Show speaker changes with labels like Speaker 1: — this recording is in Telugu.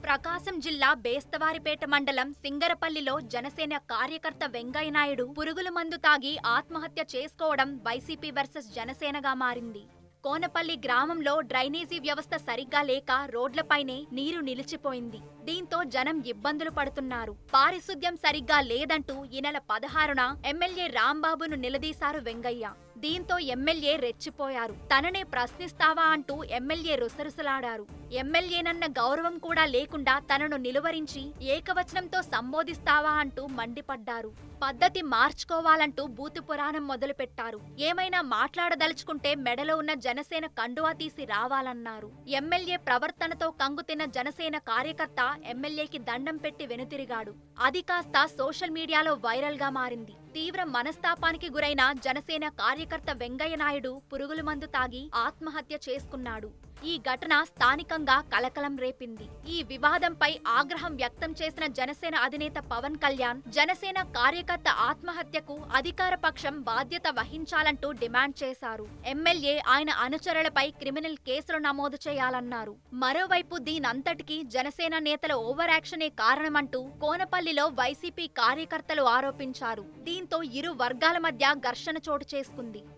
Speaker 1: ప్రకాశం జిల్లా బేస్తవారిపేట మండలం సింగరపల్లిలో జనసేన కార్యకర్త వెంగయ్య నాయుడు పురుగుల మందు తాగి ఆత్మహత్య చేసుకోవడం వైసీపీ వర్సెస్ జనసేనగా మారింది కోనపల్లి గ్రామంలో డ్రైనేజీ వ్యవస్థ సరిగ్గా లేక రోడ్లపైనే నీరు నిలిచిపోయింది దీంతో జనం ఇబ్బందులు పడుతున్నారు పారిశుద్ధ్యం సరిగ్గా లేదంటూ ఈ నెల పదహారున ఎమ్మెల్యే రాంబాబును నిలదీశారు వెంగయ్య దీంతో ఎమ్మెల్యే రెచ్చిపోయారు తననే ప్రశ్నిస్తావా అంటూ ఎమ్మెల్యే రుసరుసలాడారు ఎమ్మెల్యేనన్న గౌరవం కూడా లేకుండా తనను నిలువరించి ఏకవచనంతో సంబోధిస్తావా అంటూ మండిపడ్డారు పద్ధతి మార్చుకోవాలంటూ బూతు పురాణం మొదలుపెట్టారు ఏమైనా మాట్లాడదలుచుకుంటే మెడలో ఉన్న జనసేన కండువా తీసి రావాలన్నారు ఎమ్మెల్యే ప్రవర్తనతో కంగుతిన్న జనసేన కార్యకర్త ఎమ్మెల్యేకి దండం పెట్టి వెనుతిరిగాడు అది కాస్త సోషల్ మీడియాలో వైరల్ గా మారింది తీవ్ర మనస్తాపానికి గురైన జనసేన కార్యకర్త వెంగయ్య నాయుడు పురుగుల మందు తాగి ఆత్మహత్య చేసుకున్నాడు ఈ ఘటన స్థానికంగా కలకలం రేపింది ఈ వివాదంపై ఆగ్రహం వ్యక్తం చేసిన జనసేన అధినేత పవన్ కళ్యాణ్ జనసేన కార్యకర్త ఆత్మహత్యకు అధికార పక్షం బాధ్యత వహించాలంటూ డిమాండ్ చేశారు ఎమ్మెల్యే ఆయన అనుచరులపై క్రిమినల్ కేసులు నమోదు చేయాలన్నారు మరోవైపు దీనంతటికీ జనసేన నేతల ఓవర్ యాక్షనే కారణమంటూ కోనపల్లిలో వైసీపీ కార్యకర్తలు ఆరోపించారు దీంతో ఇరు వర్గాల మధ్య ఘర్షణ చోటు చేసుకుంది